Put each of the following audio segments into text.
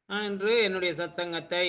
நான் இன்று என்னுடைய சத்சங்கத்தை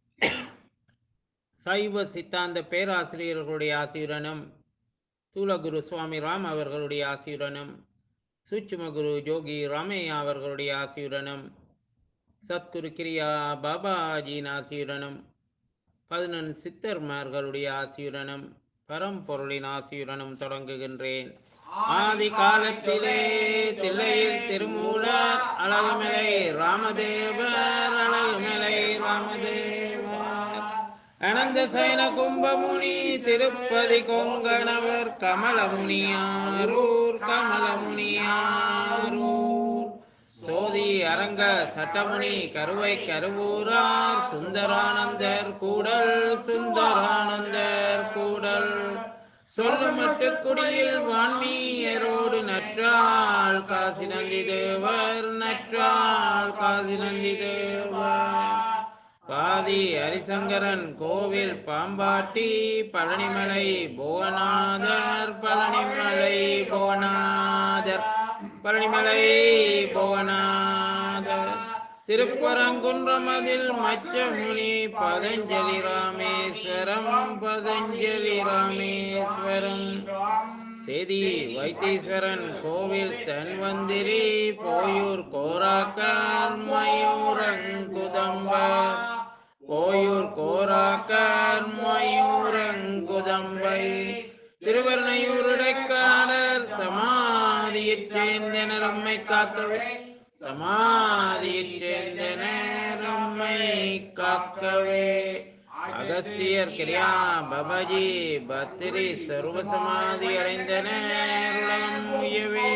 சைவ சித்தாந்த பேராசிரியர்களுடைய ஆசியுடனும் தூலகுரு சுவாமி ராம் அவர்களுடைய ஆசியுடனும் சூட்சும குரு ஜோகி ராமையா அவர்களுடைய ஆசியுடனும் சத்குரு கிரியா பாபாஜியின் ஆசியுடனும் பதினொன்று சித்தர்மார்களுடைய ஆசியுடனும் பரம்பொருளின் ஆசியுடனும் தொடங்குகின்றேன் ஆதி காலத்திலே தில்லையில் திருமூலர் அழகுமலை ராமதேவர் அழகுமலை ராமதேவர் அனந்த சைன கும்பமுனி திருப்பதி கொங்கணவர் கமலமுனியாரூர் கமலமுனியாரூர் சோதி அரங்க சட்டமுனி கருவை கருவூரார் சுந்தரானந்தர் கூடல் சுந்தரானந்தர் கூடல் சொல்லுமட்டு குடியில் வான்மீயரோடு நற்றாள் காசி நந்தி தேவர் நற்றாள் காசி நந்தி தேவர் பாதி ஹரிசங்கரன் கோவில் பாம்பாட்டி பழனிமலை புவனாதர் பழனிமலை புவனாதர் பழனிமலை புவனாதர் திருப்பரங்குன்றமதில் மச்சமுனி பதஞ்சலி ராமேஸ்வரம் பதஞ்சலி ராமேஸ்வரம் சேதி வைத்தீஸ்வரன் கோவில் தன்வந்திரி போயூர் கோராக்கர் மயூரங்குதம்பர் போயூர் கோராக்கர் மயூரங்குதம்பை திருவர்ணையூருடைக்காரர் சமாதியைச் சேர்ந்தனர் அம்மை காக்கவே சமாதியைச் சேர்ந்தனர் அம்மை காக்கவே அகஸ்தியர் கிரியா பபாஜி பத்திரி சர்வ சமாதி அடைந்தனர் உலகம் முயவே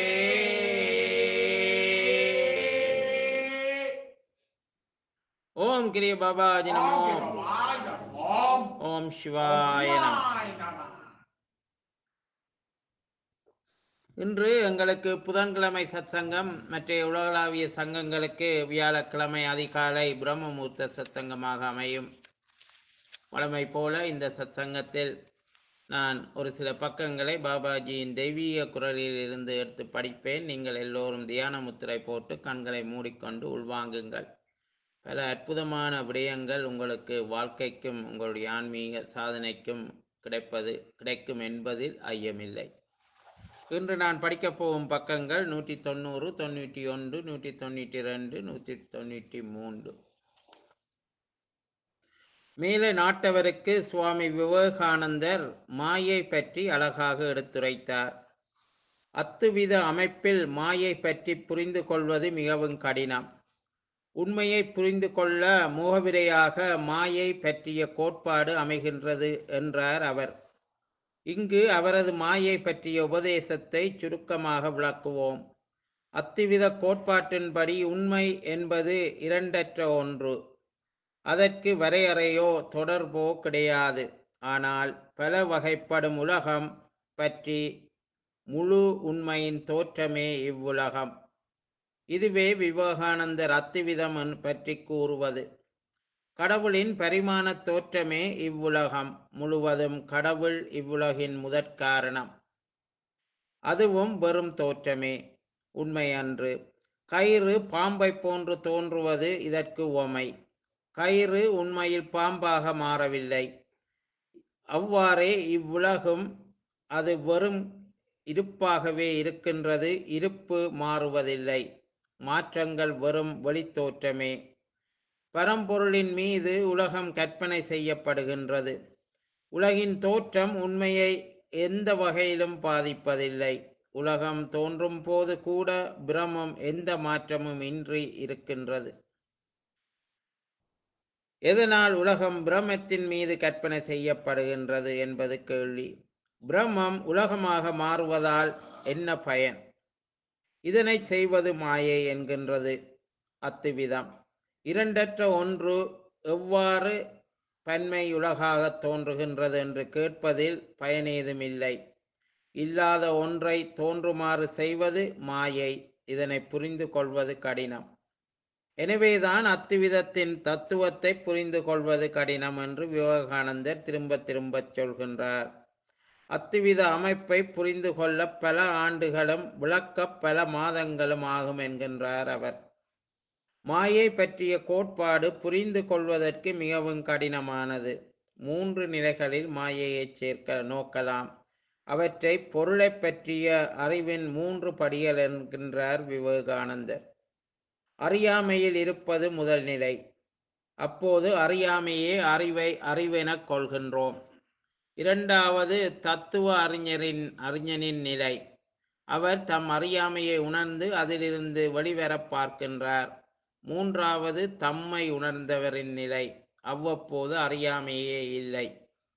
ஓம் கிரிய பாபாஜி நமோ ஓம் சிவாய நம இன்று எங்களுக்கு புதன்கிழமை சத்சங்கம் மற்ற உலகளாவிய சங்கங்களுக்கு வியாழக்கிழமை அதிகாலை பிரம்மமூர்த்த சத்சங்கமாக அமையும் வழமை போல இந்த சத்சங்கத்தில் நான் ஒரு சில பக்கங்களை பாபாஜியின் தெய்வீக குரலில் இருந்து எடுத்து படிப்பேன் நீங்கள் எல்லோரும் தியான முத்திரை போட்டு கண்களை மூடிக்கொண்டு உள்வாங்குங்கள் பல அற்புதமான விடயங்கள் உங்களுக்கு வாழ்க்கைக்கும் உங்களுடைய ஆன்மீக சாதனைக்கும் கிடைப்பது கிடைக்கும் என்பதில் ஐயமில்லை இன்று நான் படிக்கப் போகும் பக்கங்கள் நூற்றி தொண்ணூறு தொண்ணூற்றி ஒன்று நூற்றி தொண்ணூற்றி ரெண்டு நூற்றி தொண்ணூற்றி மூன்று மேலே நாட்டவருக்கு சுவாமி விவேகானந்தர் மாயை பற்றி அழகாக எடுத்துரைத்தார் அத்துவித அமைப்பில் மாயை பற்றி புரிந்து கொள்வது மிகவும் கடினம் உண்மையை புரிந்து கொள்ள முகவிரையாக மாயை பற்றிய கோட்பாடு அமைகின்றது என்றார் அவர் இங்கு அவரது மாயை பற்றிய உபதேசத்தை சுருக்கமாக விளக்குவோம் அத்துவித கோட்பாட்டின்படி உண்மை என்பது இரண்டற்ற ஒன்று அதற்கு வரையறையோ தொடர்போ கிடையாது ஆனால் பல வகைப்படும் உலகம் பற்றி முழு உண்மையின் தோற்றமே இவ்வுலகம் இதுவே விவேகானந்தர் அத்துவிதம் பற்றி கூறுவது கடவுளின் பரிமாண தோற்றமே இவ்வுலகம் முழுவதும் கடவுள் இவ்வுலகின் முதற்காரணம் அதுவும் வெறும் தோற்றமே உண்மை அன்று கயிறு பாம்பை போன்று தோன்றுவது இதற்கு உவமை கயிறு உண்மையில் பாம்பாக மாறவில்லை அவ்வாறே இவ்வுலகும் அது வெறும் இருப்பாகவே இருக்கின்றது இருப்பு மாறுவதில்லை மாற்றங்கள் வெறும் வெளித்தோற்றமே பரம்பொருளின் மீது உலகம் கற்பனை செய்யப்படுகின்றது உலகின் தோற்றம் உண்மையை எந்த வகையிலும் பாதிப்பதில்லை உலகம் தோன்றும் போது கூட பிரமம் எந்த மாற்றமும் இன்றி இருக்கின்றது எதனால் உலகம் பிரம்மத்தின் மீது கற்பனை செய்யப்படுகின்றது என்பது கேள்வி பிரம்மம் உலகமாக மாறுவதால் என்ன பயன் இதனை செய்வது மாயை என்கின்றது அத்துவிதம் இரண்டற்ற ஒன்று எவ்வாறு பன்மை உலகாக தோன்றுகின்றது என்று கேட்பதில் பயனேதுமில்லை இல்லாத ஒன்றை தோன்றுமாறு செய்வது மாயை இதனை புரிந்து கொள்வது கடினம் எனவேதான் அத்துவிதத்தின் தத்துவத்தை புரிந்து கொள்வது கடினம் என்று விவேகானந்தர் திரும்ப திரும்பச் சொல்கின்றார் அத்துவித அமைப்பை புரிந்து கொள்ள பல ஆண்டுகளும் விளக்க பல மாதங்களும் ஆகும் என்கின்றார் அவர் மாயை பற்றிய கோட்பாடு புரிந்து கொள்வதற்கு மிகவும் கடினமானது மூன்று நிலைகளில் மாயையைச் சேர்க்க நோக்கலாம் அவற்றை பொருளைப் பற்றிய அறிவின் மூன்று படிகள் என்கின்றார் விவேகானந்தர் அறியாமையில் இருப்பது முதல் நிலை அப்போது அறியாமையே அறிவை அறிவெனக் கொள்கின்றோம் இரண்டாவது தத்துவ அறிஞரின் அறிஞனின் நிலை அவர் தம் அறியாமையை உணர்ந்து அதிலிருந்து வெளிவரப் பார்க்கின்றார் மூன்றாவது தம்மை உணர்ந்தவரின் நிலை அவ்வப்போது அறியாமையே இல்லை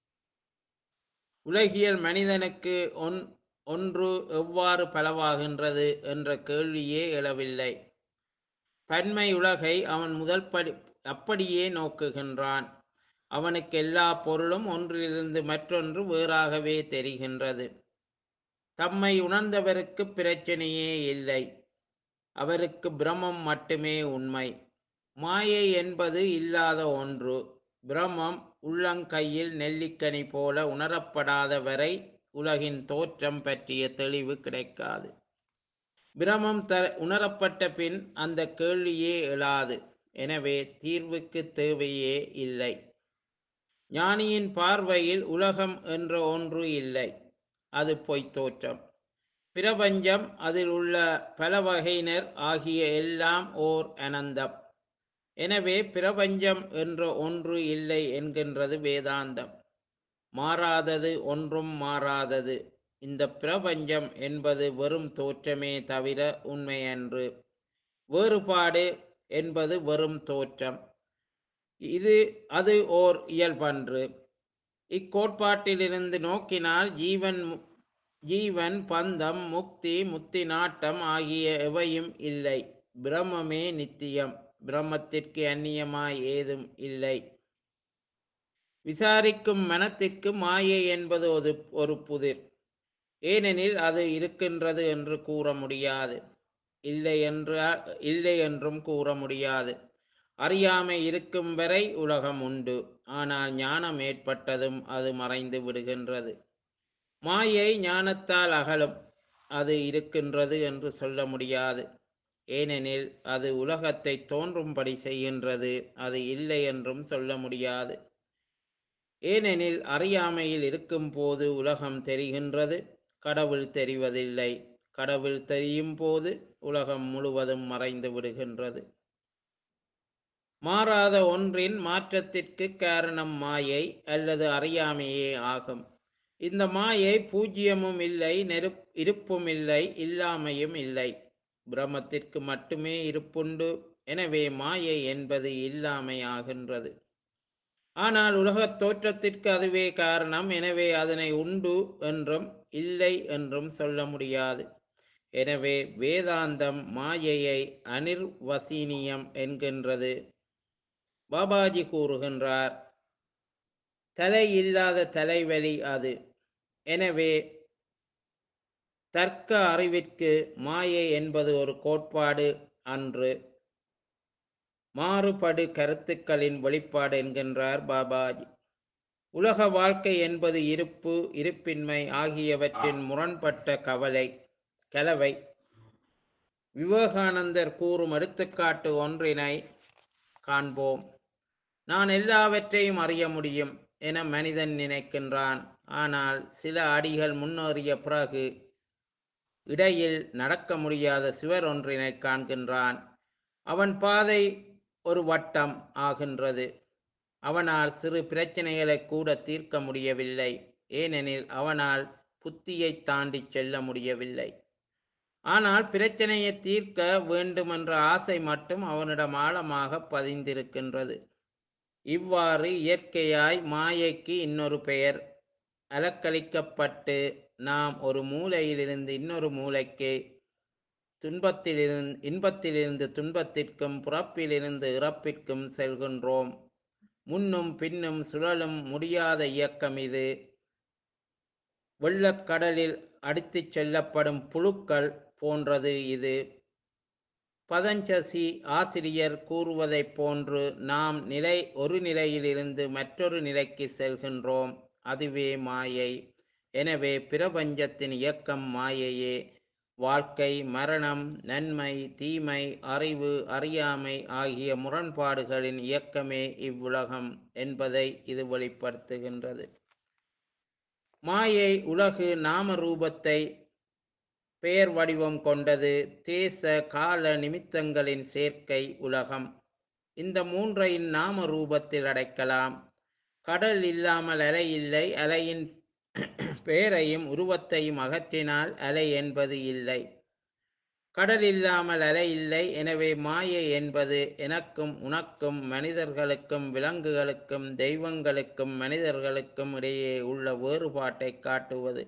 உலகியல் மனிதனுக்கு ஒன் ஒன்று எவ்வாறு பலவாகின்றது என்ற கேள்வியே எழவில்லை பன்மை உலகை அவன் முதல் படி அப்படியே நோக்குகின்றான் அவனுக்கு எல்லா பொருளும் ஒன்றிலிருந்து மற்றொன்று வேறாகவே தெரிகின்றது தம்மை உணர்ந்தவருக்கு பிரச்சனையே இல்லை அவருக்கு பிரமம் மட்டுமே உண்மை மாயை என்பது இல்லாத ஒன்று பிரமம் உள்ளங்கையில் நெல்லிக்கனி போல உணரப்படாத வரை உலகின் தோற்றம் பற்றிய தெளிவு கிடைக்காது பிரமம் த உணரப்பட்ட பின் அந்த கேள்வியே எழாது எனவே தீர்வுக்கு தேவையே இல்லை ஞானியின் பார்வையில் உலகம் என்ற ஒன்று இல்லை அது பொய்த் தோற்றம் பிரபஞ்சம் அதில் உள்ள பல வகையினர் ஆகிய எல்லாம் ஓர் அனந்தம் எனவே பிரபஞ்சம் என்ற ஒன்று இல்லை என்கின்றது வேதாந்தம் மாறாதது ஒன்றும் மாறாதது இந்த பிரபஞ்சம் என்பது வெறும் தோற்றமே தவிர உண்மையன்று வேறுபாடு என்பது வெறும் தோற்றம் இது அது ஓர் இயல்பன்று இக்கோட்பாட்டிலிருந்து நோக்கினால் ஜீவன் மு- ஜீவன் பந்தம் முக்தி முத்தி நாட்டம் ஆகிய எவையும் இல்லை பிரம்மமே நித்தியம் பிரம்மத்திற்கு அந்நியமாய் ஏதும் இல்லை விசாரிக்கும் மனத்திற்கு மாயை என்பது ஒரு ஒரு புதிர் ஏனெனில் அது இருக்கின்றது என்று கூற முடியாது இல்லை என்ற இல்லை என்றும் கூற முடியாது அறியாமை இருக்கும் வரை உலகம் உண்டு ஆனால் ஞானம் ஏற்பட்டதும் அது மறைந்து விடுகின்றது மாயை ஞானத்தால் அகலும் அது இருக்கின்றது என்று சொல்ல முடியாது ஏனெனில் அது உலகத்தை தோன்றும்படி செய்கின்றது அது இல்லை என்றும் சொல்ல முடியாது ஏனெனில் அறியாமையில் இருக்கும் போது உலகம் தெரிகின்றது கடவுள் தெரிவதில்லை கடவுள் தெரியும் போது உலகம் முழுவதும் மறைந்து விடுகின்றது மாறாத ஒன்றின் மாற்றத்திற்கு காரணம் மாயை அல்லது அறியாமையே ஆகும் இந்த மாயை பூஜ்ஜியமும் இல்லை நெருப் இருப்பும் இல்லை இல்லாமையும் இல்லை பிரம்மத்திற்கு மட்டுமே இருப்புண்டு எனவே மாயை என்பது இல்லாமை ஆகின்றது ஆனால் உலகத் தோற்றத்திற்கு அதுவே காரணம் எனவே அதனை உண்டு என்றும் இல்லை என்றும் சொல்ல முடியாது எனவே வேதாந்தம் மாயையை அனிர்வசீனியம் என்கின்றது பாபாஜி கூறுகின்றார் தலை இல்லாத தலைவலி அது எனவே தர்க்க அறிவிற்கு மாயை என்பது ஒரு கோட்பாடு அன்று மாறுபடு கருத்துக்களின் வெளிப்பாடு என்கின்றார் பாபாஜி உலக வாழ்க்கை என்பது இருப்பு இருப்பின்மை ஆகியவற்றின் முரண்பட்ட கவலை கலவை விவேகானந்தர் கூறும் எடுத்துக்காட்டு ஒன்றினை காண்போம் நான் எல்லாவற்றையும் அறிய முடியும் என மனிதன் நினைக்கின்றான் ஆனால் சில அடிகள் முன்னேறிய பிறகு இடையில் நடக்க முடியாத சுவர் ஒன்றினை காண்கின்றான் அவன் பாதை ஒரு வட்டம் ஆகின்றது அவனால் சிறு பிரச்சனைகளை கூட தீர்க்க முடியவில்லை ஏனெனில் அவனால் புத்தியை தாண்டி செல்ல முடியவில்லை ஆனால் பிரச்சனையை தீர்க்க வேண்டுமென்ற ஆசை மட்டும் அவனிடம் ஆழமாக பதிந்திருக்கின்றது இவ்வாறு இயற்கையாய் மாயைக்கு இன்னொரு பெயர் அலக்களிக்கப்பட்டு நாம் ஒரு மூலையிலிருந்து இன்னொரு மூலைக்கு துன்பத்திலிருந்து இன்பத்திலிருந்து துன்பத்திற்கும் பிறப்பிலிருந்து இறப்பிற்கும் செல்கின்றோம் முன்னும் பின்னும் சுழலும் முடியாத இயக்கம் இது வெள்ளக்கடலில் அடித்துச் செல்லப்படும் புழுக்கள் போன்றது இது பதஞ்சசி ஆசிரியர் கூறுவதைப் போன்று நாம் நிலை ஒரு நிலையிலிருந்து மற்றொரு நிலைக்கு செல்கின்றோம் அதுவே மாயை எனவே பிரபஞ்சத்தின் இயக்கம் மாயையே வாழ்க்கை மரணம் நன்மை தீமை அறிவு அறியாமை ஆகிய முரண்பாடுகளின் இயக்கமே இவ்வுலகம் என்பதை இது வெளிப்படுத்துகின்றது மாயை உலகு நாம ரூபத்தை பெயர் வடிவம் கொண்டது தேச கால நிமித்தங்களின் சேர்க்கை உலகம் இந்த மூன்றை நாம ரூபத்தில் அடைக்கலாம் கடல் இல்லாமல் அலை இல்லை அலையின் பெயரையும் உருவத்தையும் அகற்றினால் அலை என்பது இல்லை கடல் இல்லாமல் அலை இல்லை எனவே மாயை என்பது எனக்கும் உனக்கும் மனிதர்களுக்கும் விலங்குகளுக்கும் தெய்வங்களுக்கும் மனிதர்களுக்கும் இடையே உள்ள வேறுபாட்டை காட்டுவது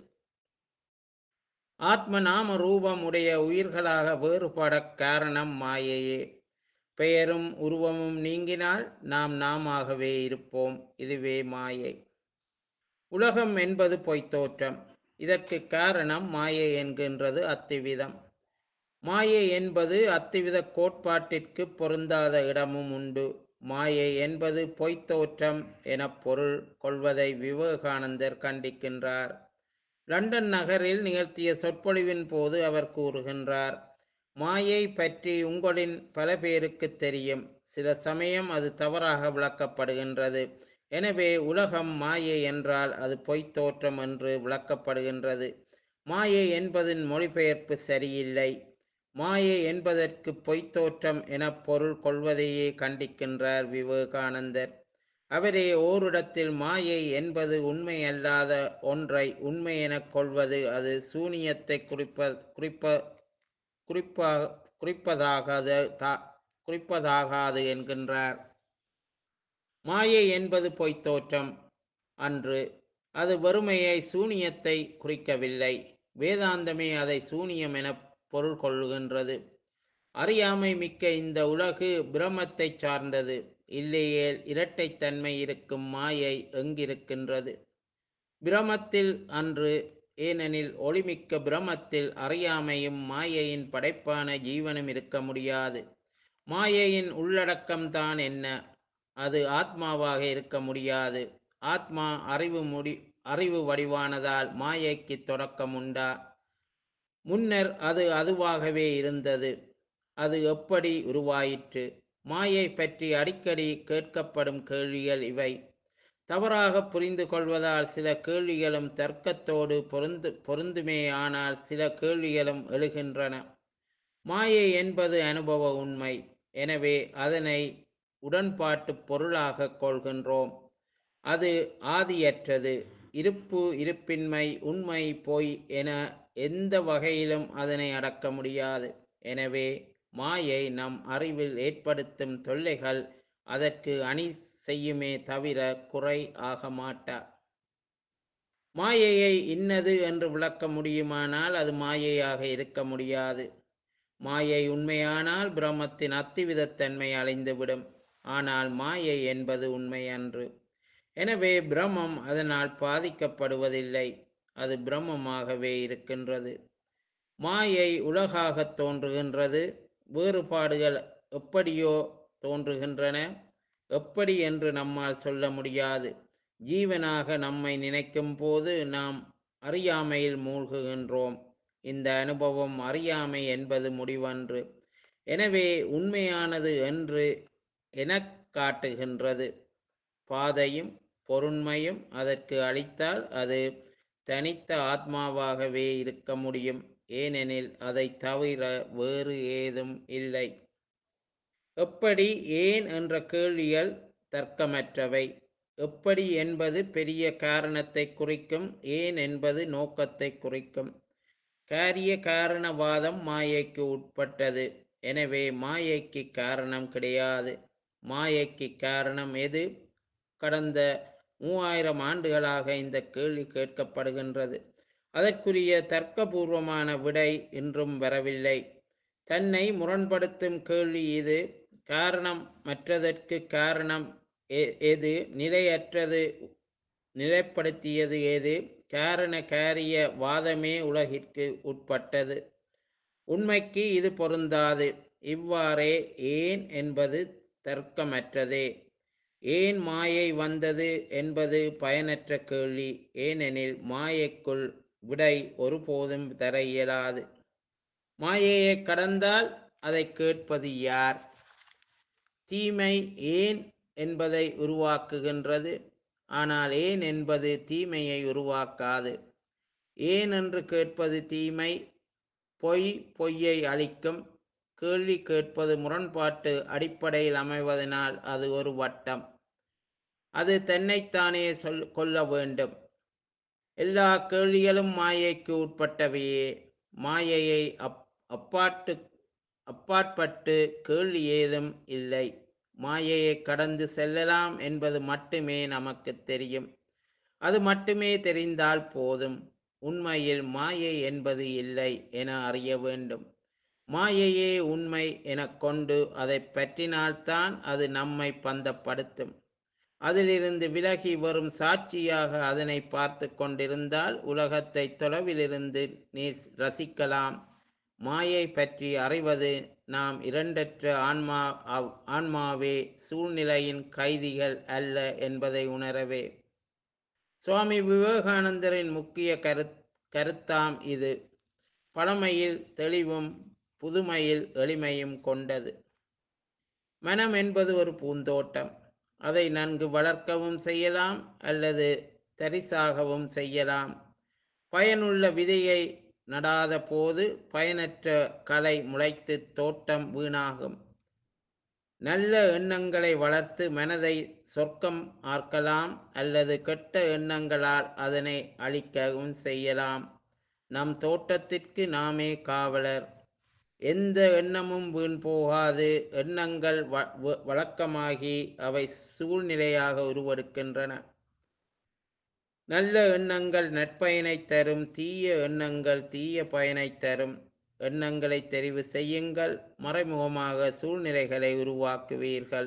ஆத்ம நாம ரூபம் உடைய உயிர்களாக வேறுபட காரணம் மாயையே பெயரும் உருவமும் நீங்கினால் நாம் நாமாகவே இருப்போம் இதுவே மாயை உலகம் என்பது பொய்த்தோற்றம் இதற்கு காரணம் மாயை என்கின்றது அத்திவிதம் மாயை என்பது அத்திவித கோட்பாட்டிற்கு பொருந்தாத இடமும் உண்டு மாயை என்பது பொய்த்தோற்றம் என பொருள் கொள்வதை விவேகானந்தர் கண்டிக்கின்றார் லண்டன் நகரில் நிகழ்த்திய சொற்பொழிவின் போது அவர் கூறுகின்றார் மாயை பற்றி உங்களின் பல பேருக்கு தெரியும் சில சமயம் அது தவறாக விளக்கப்படுகின்றது எனவே உலகம் மாயை என்றால் அது பொய்த் தோற்றம் என்று விளக்கப்படுகின்றது மாயை என்பதின் மொழிபெயர்ப்பு சரியில்லை மாயை என்பதற்கு பொய்த் தோற்றம் என பொருள் கொள்வதையே கண்டிக்கின்றார் விவேகானந்தர் அவரே ஓரிடத்தில் மாயை என்பது உண்மை அல்லாத ஒன்றை உண்மை எனக் கொள்வது அது சூனியத்தை குறிப்ப குறிப்ப குறிப்பா குறிப்பதாகாது தா- குறிப்பதாகாது என்கின்றார் மாயை என்பது பொய்த் தோற்றம் அன்று அது வெறுமையை சூனியத்தை குறிக்கவில்லை வேதாந்தமே அதை சூனியம் என பொருள் கொள்ளுகின்றது அறியாமை மிக்க இந்த உலகு பிரமத்தைச் சார்ந்தது இல்லையேல் இரட்டைத்தன்மை இருக்கும் மாயை எங்கிருக்கின்றது பிரமத்தில் அன்று ஏனெனில் ஒளிமிக்க பிரமத்தில் அறியாமையும் மாயையின் படைப்பான ஜீவனும் இருக்க முடியாது மாயையின் உள்ளடக்கம்தான் என்ன அது ஆத்மாவாக இருக்க முடியாது ஆத்மா அறிவு முடி அறிவு வடிவானதால் மாயைக்கு தொடக்கம் உண்டா முன்னர் அது அதுவாகவே இருந்தது அது எப்படி உருவாயிற்று மாயை பற்றி அடிக்கடி கேட்கப்படும் கேள்விகள் இவை தவறாக புரிந்து கொள்வதால் சில கேள்விகளும் தர்க்கத்தோடு பொருந்து பொருந்துமேயானால் சில கேள்விகளும் எழுகின்றன மாயை என்பது அனுபவ உண்மை எனவே அதனை உடன்பாட்டு பொருளாக கொள்கின்றோம் அது ஆதியற்றது இருப்பு இருப்பின்மை உண்மை பொய் என எந்த வகையிலும் அதனை அடக்க முடியாது எனவே மாயை நம் அறிவில் ஏற்படுத்தும் தொல்லைகள் அதற்கு அணி செய்யுமே தவிர குறை ஆக மாட்டா மாயையை இன்னது என்று விளக்க முடியுமானால் அது மாயையாக இருக்க முடியாது மாயை உண்மையானால் பிரம்மத்தின் அத்திவிதத்தன்மை அழிந்துவிடும் ஆனால் மாயை என்பது உண்மை அன்று எனவே பிரம்மம் அதனால் பாதிக்கப்படுவதில்லை அது பிரம்மமாகவே இருக்கின்றது மாயை உலகாகத் தோன்றுகின்றது வேறுபாடுகள் எப்படியோ தோன்றுகின்றன எப்படி என்று நம்மால் சொல்ல முடியாது ஜீவனாக நம்மை நினைக்கும் போது நாம் அறியாமையில் மூழ்குகின்றோம் இந்த அனுபவம் அறியாமை என்பது முடிவன்று எனவே உண்மையானது என்று எனக் காட்டுகின்றது பாதையும் பொருண்மையும் அதற்கு அளித்தால் அது தனித்த ஆத்மாவாகவே இருக்க முடியும் ஏனெனில் அதை தவிர வேறு ஏதும் இல்லை எப்படி ஏன் என்ற கேள்விகள் தர்க்கமற்றவை எப்படி என்பது பெரிய காரணத்தை குறிக்கும் ஏன் என்பது நோக்கத்தை குறிக்கும் காரிய காரணவாதம் மாயைக்கு உட்பட்டது எனவே மாயைக்கு காரணம் கிடையாது மாயைக்கு காரணம் எது கடந்த மூவாயிரம் ஆண்டுகளாக இந்த கேள்வி கேட்கப்படுகின்றது அதற்குரிய தர்க்கபூர்வமான விடை இன்றும் வரவில்லை தன்னை முரண்படுத்தும் கேள்வி இது காரணம் மற்றதற்கு காரணம் எ- எது நிலையற்றது நிலைப்படுத்தியது எது காரண காரிய வாதமே உலகிற்கு உட்பட்டது உண்மைக்கு இது பொருந்தாது இவ்வாறே ஏன் என்பது தர்க்கமற்றதே ஏன் மாயை வந்தது என்பது பயனற்ற கேள்வி ஏனெனில் மாயைக்குள் விடை ஒருபோதும் தர இயலாது மாயையை கடந்தால் அதை கேட்பது யார் தீமை ஏன் என்பதை உருவாக்குகின்றது ஆனால் ஏன் என்பது தீமையை உருவாக்காது ஏன் என்று கேட்பது தீமை பொய் பொய்யை அளிக்கும் கேள்வி கேட்பது முரண்பாட்டு அடிப்படையில் அமைவதனால் அது ஒரு வட்டம் அது தன்னைத்தானே சொல் கொள்ள வேண்டும் எல்லா கேள்விகளும் மாயைக்கு உட்பட்டவையே மாயையை அப் அப்பாட்டு அப்பாற்பட்டு கேள்வி ஏதும் இல்லை மாயையை கடந்து செல்லலாம் என்பது மட்டுமே நமக்கு தெரியும் அது மட்டுமே தெரிந்தால் போதும் உண்மையில் மாயை என்பது இல்லை என அறிய வேண்டும் மாயையே உண்மை எனக் கொண்டு அதை பற்றினால்தான் அது நம்மை பந்தப்படுத்தும் அதிலிருந்து விலகி வரும் சாட்சியாக அதனை பார்த்து கொண்டிருந்தால் உலகத்தை தொலைவிலிருந்து நீ ரசிக்கலாம் மாயை பற்றி அறிவது நாம் இரண்டற்ற ஆன்மா ஆவ்- ஆன்மாவே சூழ்நிலையின் கைதிகள் அல்ல என்பதை உணரவே சுவாமி விவேகானந்தரின் முக்கிய கரு கருத்தாம் இது பழமையில் தெளிவும் புதுமையில் எளிமையும் கொண்டது மனம் என்பது ஒரு பூந்தோட்டம் அதை நன்கு வளர்க்கவும் செய்யலாம் அல்லது தரிசாகவும் செய்யலாம் பயனுள்ள விதையை நடாத போது பயனற்ற களை முளைத்து தோட்டம் வீணாகும் நல்ல எண்ணங்களை வளர்த்து மனதை சொர்க்கம் ஆக்கலாம் அல்லது கெட்ட எண்ணங்களால் அதனை அழிக்கவும் செய்யலாம் நம் தோட்டத்திற்கு நாமே காவலர் எந்த எண்ணமும் வீண் போகாது எண்ணங்கள் வ- வ- வழக்கமாகி அவை சூழ்நிலையாக உருவெடுக்கின்றன நல்ல எண்ணங்கள் நற்பயனை தரும் தீய எண்ணங்கள் தீய பயனை தரும் எண்ணங்களை தெரிவு செய்யுங்கள் மறைமுகமாக சூழ்நிலைகளை உருவாக்குவீர்கள்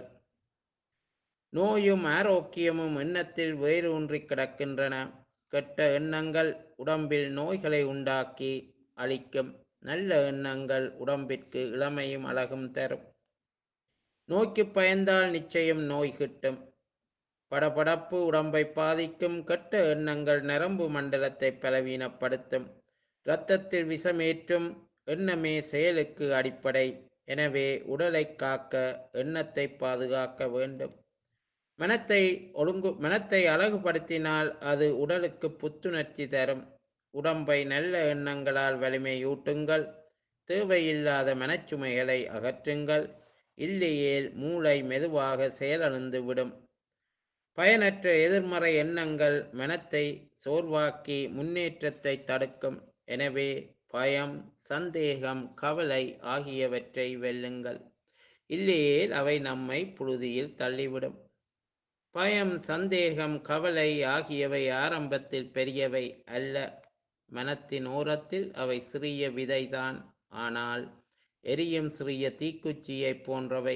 நோயும் ஆரோக்கியமும் எண்ணத்தில் வேரூன்றி கிடக்கின்றன கெட்ட எண்ணங்கள் உடம்பில் நோய்களை உண்டாக்கி அளிக்கும் நல்ல எண்ணங்கள் உடம்பிற்கு இளமையும் அழகும் தரும் நோய்க்கு பயந்தால் நிச்சயம் நோய் கிட்டும் படபடப்பு உடம்பை பாதிக்கும் கெட்ட எண்ணங்கள் நரம்பு மண்டலத்தை பலவீனப்படுத்தும் இரத்தத்தில் விஷமேற்றும் எண்ணமே செயலுக்கு அடிப்படை எனவே உடலை காக்க எண்ணத்தை பாதுகாக்க வேண்டும் மனத்தை ஒழுங்கு மனத்தை அழகுபடுத்தினால் அது உடலுக்கு புத்துணர்ச்சி தரும் உடம்பை நல்ல எண்ணங்களால் வலிமையூட்டுங்கள் தேவையில்லாத மனச்சுமைகளை அகற்றுங்கள் இல்லையேல் மூளை மெதுவாக செயலிழந்து விடும் பயனற்ற எதிர்மறை எண்ணங்கள் மனத்தை சோர்வாக்கி முன்னேற்றத்தை தடுக்கும் எனவே பயம் சந்தேகம் கவலை ஆகியவற்றை வெல்லுங்கள் இல்லையேல் அவை நம்மை புழுதியில் தள்ளிவிடும் பயம் சந்தேகம் கவலை ஆகியவை ஆரம்பத்தில் பெரியவை அல்ல மனத்தின் ஓரத்தில் அவை சிறிய விதைதான் ஆனால் எரியும் சிறிய தீக்குச்சியைப் போன்றவை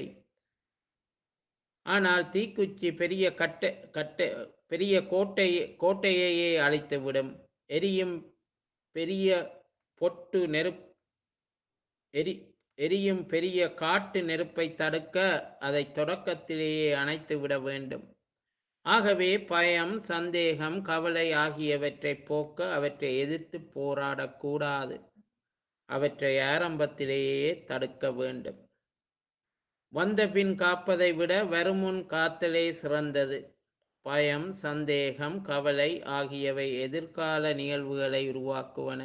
ஆனால் தீக்குச்சி பெரிய கட்டை கட்டை பெரிய கோட்டை கோட்டையையே அழித்துவிடும் எரியும் பெரிய பொட்டு நெருப் எரி எரியும் பெரிய காட்டு நெருப்பை தடுக்க அதை தொடக்கத்திலேயே அணைத்து விட வேண்டும் ஆகவே பயம் சந்தேகம் கவலை ஆகியவற்றை போக்க அவற்றை எதிர்த்து போராடக்கூடாது அவற்றை ஆரம்பத்திலேயே தடுக்க வேண்டும் வந்த பின் காப்பதை விட வருமுன் காத்தலே சிறந்தது பயம் சந்தேகம் கவலை ஆகியவை எதிர்கால நிகழ்வுகளை உருவாக்குவன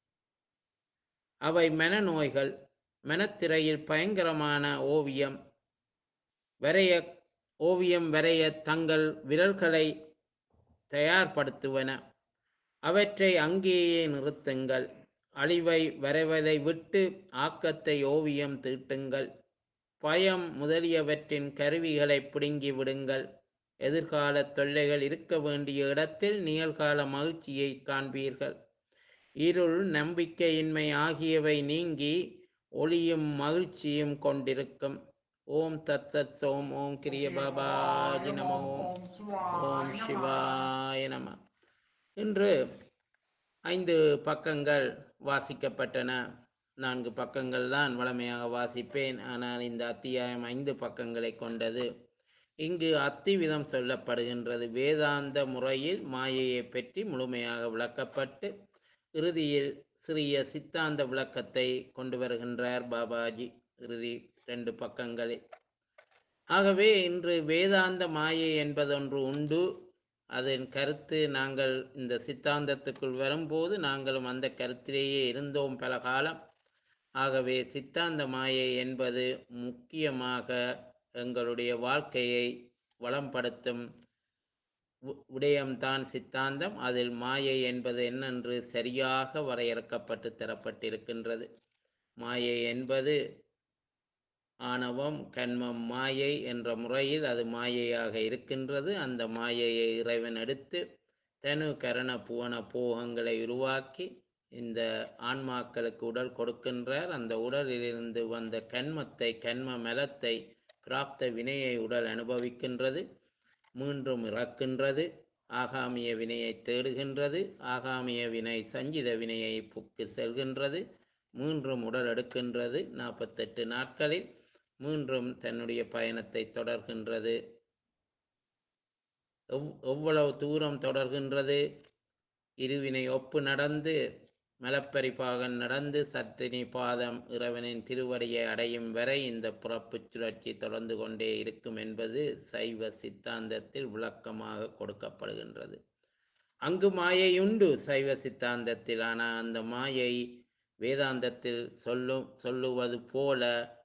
அவை மனநோய்கள் மனத்திரையில் பயங்கரமான ஓவியம் வரைய ஓவியம் வரைய தங்கள் விரல்களை தயார்படுத்துவன அவற்றை அங்கேயே நிறுத்துங்கள் அழிவை வரைவதை விட்டு ஆக்கத்தை ஓவியம் தீட்டுங்கள் பயம் முதலியவற்றின் கருவிகளை பிடுங்கி விடுங்கள் எதிர்கால தொல்லைகள் இருக்க வேண்டிய இடத்தில் நிகழ்கால மகிழ்ச்சியை காண்பீர்கள் இருள் நம்பிக்கையின்மை ஆகியவை நீங்கி ஒளியும் மகிழ்ச்சியும் கொண்டிருக்கும் ஓம் தத் சத் சோம் ஓம் கிரிய பாபாஜி நம ஓம் ஓம் சிவாய நம இன்று ஐந்து பக்கங்கள் வாசிக்கப்பட்டன நான்கு பக்கங்கள் தான் வளமையாக வாசிப்பேன் ஆனால் இந்த அத்தியாயம் ஐந்து பக்கங்களை கொண்டது இங்கு அத்திவிதம் சொல்லப்படுகின்றது வேதாந்த முறையில் மாயையை பற்றி முழுமையாக விளக்கப்பட்டு இறுதியில் சிறிய சித்தாந்த விளக்கத்தை கொண்டு வருகின்றார் பாபாஜி இறுதி ரெண்டு பக்கங்களில் ஆகவே இன்று வேதாந்த மாயை என்பதொன்று உண்டு அதன் கருத்து நாங்கள் இந்த சித்தாந்தத்துக்குள் வரும்போது நாங்களும் அந்த கருத்திலேயே இருந்தோம் பல காலம் ஆகவே சித்தாந்த மாயை என்பது முக்கியமாக எங்களுடைய வாழ்க்கையை வளம்படுத்தும் வு- விடயம்தான் சித்தாந்தம் அதில் மாயை என்பது என்னென்று சரியாக வரையறுக்கப்பட்டு தரப்பட்டிருக்கின்றது மாயை என்பது ஆணவம் கண்மம் மாயை என்ற முறையில் அது மாயையாக இருக்கின்றது அந்த மாயையை இறைவன் எடுத்து தனு கரண புவன போகங்களை உருவாக்கி இந்த ஆன்மாக்களுக்கு உடல் கொடுக்கின்றார் அந்த உடலிலிருந்து வந்த கண்மத்தை கண்ம மலத்தை பிராப்த வினையை உடல் அனுபவிக்கின்றது மீண்டும் இறக்கின்றது ஆகாமிய வினையை தேடுகின்றது ஆகாமிய வினை சஞ்சித வினையை புக்கு செல்கின்றது மீண்டும் உடல் எடுக்கின்றது நாற்பத்தெட்டு நாட்களில் மீண்டும் தன்னுடைய பயணத்தை தொடர்கின்றது எவ் எவ்வளவு தூரம் தொடர்கின்றது இருவினை ஒப்பு நடந்து மலப்பரிபாகன் நடந்து சத்தினி பாதம் இறைவனின் திருவடியை அடையும் வரை இந்த புறப்புச் சுழற்சி தொடர்ந்து கொண்டே இருக்கும் என்பது சைவ சித்தாந்தத்தில் விளக்கமாக கொடுக்கப்படுகின்றது அங்கு மாயை உண்டு சைவ சித்தாந்தத்தில் ஆனால் அந்த மாயை வேதாந்தத்தில் சொல்லும் சொல்லுவது போல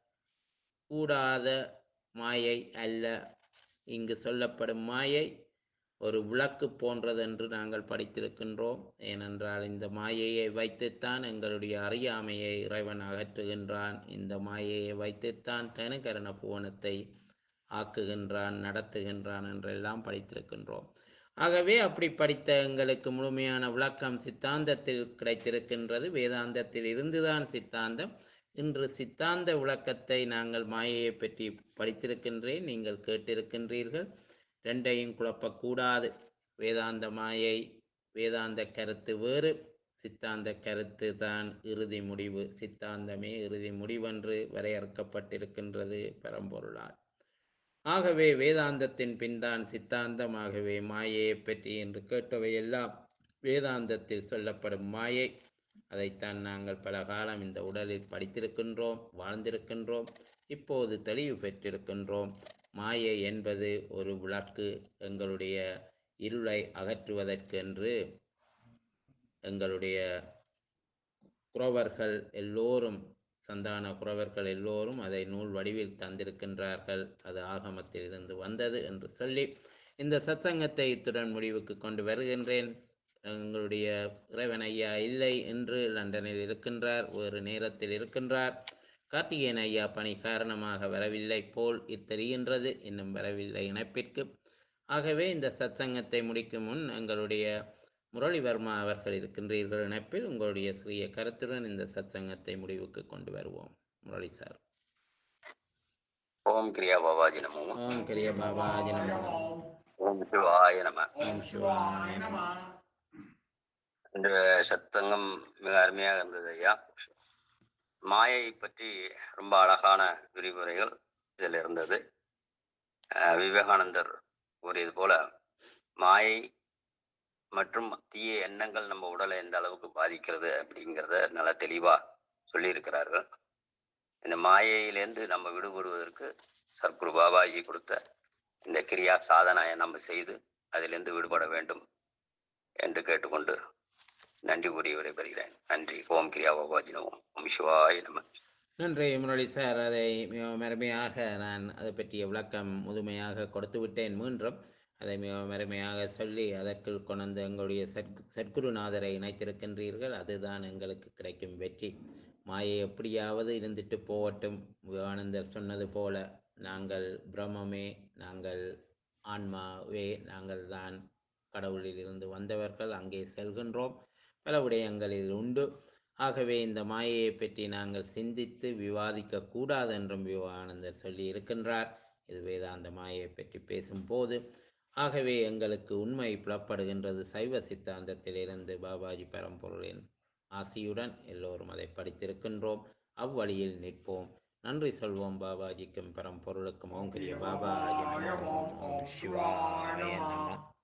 கூடாத மாயை அல்ல இங்கு சொல்லப்படும் மாயை ஒரு விளக்கு போன்றது என்று நாங்கள் படித்திருக்கின்றோம் ஏனென்றால் இந்த மாயையை வைத்துத்தான் எங்களுடைய அறியாமையை இறைவன் அகற்றுகின்றான் இந்த மாயையை வைத்துத்தான் தனுகரண புவனத்தை ஆக்குகின்றான் நடத்துகின்றான் என்றெல்லாம் படித்திருக்கின்றோம் ஆகவே அப்படி படித்த எங்களுக்கு முழுமையான விளக்கம் சித்தாந்தத்தில் கிடைத்திருக்கின்றது வேதாந்தத்தில் இருந்துதான் சித்தாந்தம் இன்று சித்தாந்த விளக்கத்தை நாங்கள் மாயையை பற்றி படித்திருக்கின்றேன் நீங்கள் கேட்டிருக்கின்றீர்கள் ரெண்டையும் குழப்பக்கூடாது வேதாந்த மாயை வேதாந்த கருத்து வேறு சித்தாந்த கருத்து தான் இறுதி முடிவு சித்தாந்தமே இறுதி முடிவென்று வரையறுக்கப்பட்டிருக்கின்றது பரம்பொருளால் ஆகவே வேதாந்தத்தின் பின்தான் சித்தாந்தம் ஆகவே மாயையை பற்றி என்று கேட்டவையெல்லாம் வேதாந்தத்தில் சொல்லப்படும் மாயை அதைத்தான் நாங்கள் பல காலம் இந்த உடலில் படித்திருக்கின்றோம் வாழ்ந்திருக்கின்றோம் இப்போது தெளிவு பெற்றிருக்கின்றோம் மாயை என்பது ஒரு விளக்கு எங்களுடைய இருளை அகற்றுவதற்கென்று எங்களுடைய குறவர்கள் எல்லோரும் சந்தான குறவர்கள் எல்லோரும் அதை நூல் வடிவில் தந்திருக்கின்றார்கள் அது ஆகமத்தில் இருந்து வந்தது என்று சொல்லி இந்த சத்சங்கத்தை இத்துடன் முடிவுக்கு கொண்டு வருகின்றேன் எங்களுடைய இறைவன் ஐயா இல்லை என்று லண்டனில் இருக்கின்றார் வேறு நேரத்தில் இருக்கின்றார் கார்த்திகேயன் ஐயா பணி காரணமாக வரவில்லை போல் தெரிகின்றது இன்னும் வரவில்லை இணைப்பிற்கு ஆகவே இந்த சத்சங்கத்தை முடிக்கும் முன் எங்களுடைய முரளிவர்மா அவர்கள் இருக்கின்றீர்கள் இணைப்பில் உங்களுடைய சிறிய கருத்துடன் இந்த சத்சங்கத்தை முடிவுக்கு கொண்டு வருவோம் முரளி சார் ஓம் கிரியா பாபாஜி நமோ ஓம் கிரிய பாபாஜி நமோ ஓம் சிவாய நம ஓம் சிவாய நமோ இன்று சத்தங்கம் மிக அருமையாக இருந்தது ஐயா மாயை பற்றி ரொம்ப அழகான விரிவுரைகள் இதில் இருந்தது அஹ் விவேகானந்தர் கூறியது போல மாயை மற்றும் தீய எண்ணங்கள் நம்ம உடலை எந்த அளவுக்கு பாதிக்கிறது அப்படிங்கிறத நல்லா தெளிவா சொல்லியிருக்கிறார்கள் இந்த மாயையிலேருந்து நம்ம விடுபடுவதற்கு சர்க்குரு பாபாஜி கொடுத்த இந்த கிரியா சாதனையை நம்ம செய்து அதிலிருந்து விடுபட வேண்டும் என்று கேட்டுக்கொண்டு நன்றி கூறி விடைபெறுகிறேன் நன்றி ஓம் கிரியா பாபாஜி நமோ ஓம் சிவாய நம நன்றி முரளி சார் அதை மிகவும் அருமையாக நான் அதை பற்றிய விளக்கம் முதுமையாக கொடுத்து விட்டேன் மீண்டும் அதை மிகவும் அருமையாக சொல்லி அதற்குள் கொண்டு எங்களுடைய சற் சற்குருநாதரை இணைத்திருக்கின்றீர்கள் அதுதான் எங்களுக்கு கிடைக்கும் வெற்றி மாயை எப்படியாவது இருந்துட்டு போகட்டும் விவேகானந்தர் சொன்னது போல நாங்கள் பிரம்மமே நாங்கள் ஆன்மாவே நாங்கள் தான் கடவுளில் இருந்து வந்தவர்கள் அங்கே செல்கின்றோம் பல விடயங்களில் உண்டு ஆகவே இந்த மாயையை பற்றி நாங்கள் சிந்தித்து விவாதிக்க கூடாது என்றும் விவேகானந்தர் சொல்லி இருக்கின்றார் இது வேதாந்த மாயையை பற்றி பேசும்போது ஆகவே எங்களுக்கு உண்மை புலப்படுகின்றது சைவ சித்தாந்தத்திலிருந்து பாபாஜி பரம்பொருளின் ஆசியுடன் எல்லோரும் அதை படித்திருக்கின்றோம் அவ்வழியில் நிற்போம் நன்றி சொல்வோம் பாபாஜிக்கும் பரம்பொருளுக்கும் ஓம் கிரிய பாபாஜி நமோ ஓம் சிவாய நமோ